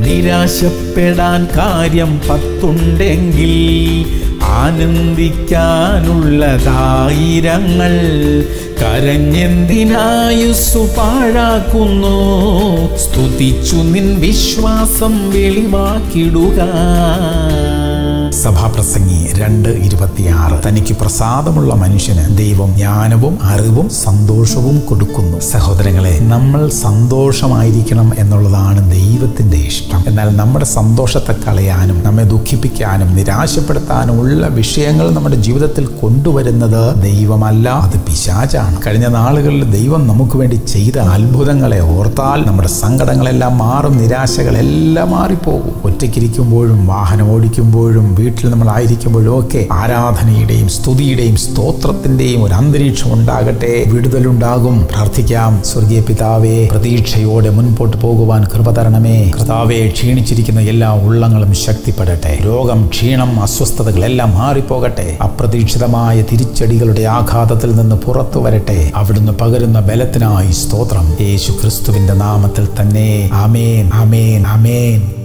നിരാശപ്പെടാൻ കാര്യം പത്തുണ്ടെങ്കിൽ ആനന്ദിക്കാനുള്ളതായിരങ്ങൾ കരഞ്ഞെന്തിനായുസ്സു പാഴാക്കുന്നു സ്തുതിച്ചു നിൻ വിശ്വാസം വെളിവാക്കിടുക സഭാപ്രസംഗി രണ്ട് ഇരുപത്തിയാറ് തനിക്ക് പ്രസാദമുള്ള മനുഷ്യന് ദൈവം ജ്ഞാനവും അറിവും സന്തോഷവും കൊടുക്കുന്നു സഹോദരങ്ങളെ നമ്മൾ സന്തോഷമായിരിക്കണം എന്നുള്ളതാണ് ദൈവത്തിന്റെ ഇഷ്ടം എന്നാൽ നമ്മുടെ സന്തോഷത്തെ കളയാനും നമ്മെ ദുഃഖിപ്പിക്കാനും നിരാശപ്പെടുത്താനും ഉള്ള വിഷയങ്ങൾ നമ്മുടെ ജീവിതത്തിൽ കൊണ്ടുവരുന്നത് ദൈവമല്ല അത് പിശാചാണ് കഴിഞ്ഞ നാളുകളിൽ ദൈവം നമുക്ക് വേണ്ടി ചെയ്ത അത്ഭുതങ്ങളെ ഓർത്താൽ നമ്മുടെ സങ്കടങ്ങളെല്ലാം മാറും നിരാശകളെല്ലാം മാറിപ്പോകും ഒറ്റയ്ക്കിരിക്കുമ്പോഴും വാഹനം ഓടിക്കുമ്പോഴും വീട്ടിൽ നമ്മളായിരിക്കുമ്പോഴും ഒക്കെ ആരാധനയുടെയും സ്തുതിയുടെയും സ്തോത്രത്തിന്റെയും ഒരു അന്തരീക്ഷം ഉണ്ടാകട്ടെ വിടുതലുണ്ടാകും പ്രാർത്ഥിക്കാം സ്വർഗീയ പിതാവേ പ്രതീക്ഷയോടെ മുൻപോട്ട് പോകുവാൻ കൃപ തരണമേ കർത്താവെ ക്ഷീണിച്ചിരിക്കുന്ന എല്ലാ ഉള്ളങ്ങളും ശക്തിപ്പെടട്ടെ രോഗം ക്ഷീണം അസ്വസ്ഥതകളെല്ലാം മാറിപ്പോകട്ടെ അപ്രതീക്ഷിതമായ തിരിച്ചടികളുടെ ആഘാതത്തിൽ നിന്ന് പുറത്തു വരട്ടെ അവിടുന്ന് പകരുന്ന ബലത്തിനായി സ്തോത്രം യേശു ക്രിസ്തുവിന്റെ നാമത്തിൽ തന്നെ ആമേൻ ആമേൻ ആമേൻ